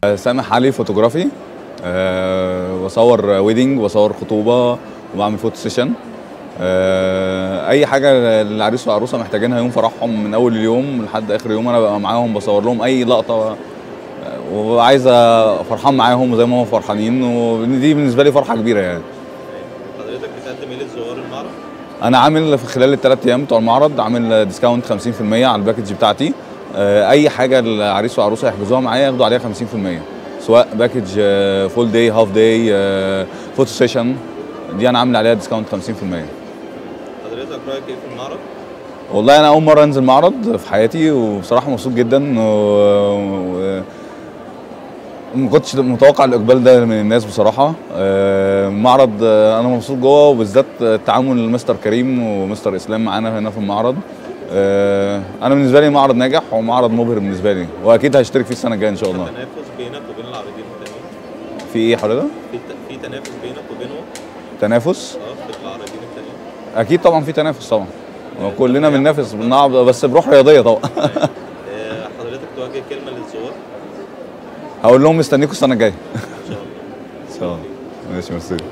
سامح علي فوتوغرافي أه بصور ويدنج بصور خطوبه وبعمل فوتو سيشن أه اي حاجه العريس والعروسه محتاجينها يوم فرحهم من اول اليوم لحد اخر يوم انا ببقى معاهم بصور لهم اي لقطه وببقى عايز فرحان معاهم زي ما هم فرحانين ودي بالنسبه لي فرحه كبيره يعني حضرتك بتقدم ايه للزوار المعرض؟ انا عامل في خلال الثلاث ايام بتوع المعرض عامل ديسكاونت 50% على الباكج بتاعتي آه، اي حاجه العريس والعروسه يحجزوها معايا ياخدوا عليها 50% سواء باكج فول داي هاف داي فوتو سيشن دي انا عامل عليها ديسكاونت 50% حضرتك رايك ايه في المعرض؟ والله انا اول مره انزل معرض في حياتي وبصراحه مبسوط جدا و... و... ما كنتش متوقع الاقبال ده من الناس بصراحه آه، معرض آه، انا مبسوط جوه وبالذات تعامل مستر كريم ومستر اسلام معانا هنا في المعرض آه، انا بالنسبه لي معرض ناجح ومعرض مبهر بالنسبه لي واكيد هشترك فيه السنه الجايه ان شاء الله تنافس بينك وبين العارضين التانيين في ايه حضرتك في ت- في تنافس بينك وبينهم تنافس اه في العارضين التانيين اكيد طبعا في تنافس طبعا كلنا بننافس بنلعب بس بروح رياضيه طبعا آه، حضرتك توجه كلمه للزوار هقول لهم مستنيكم السنه الجايه ان شاء الله ان شاء الله ماشي ميرسي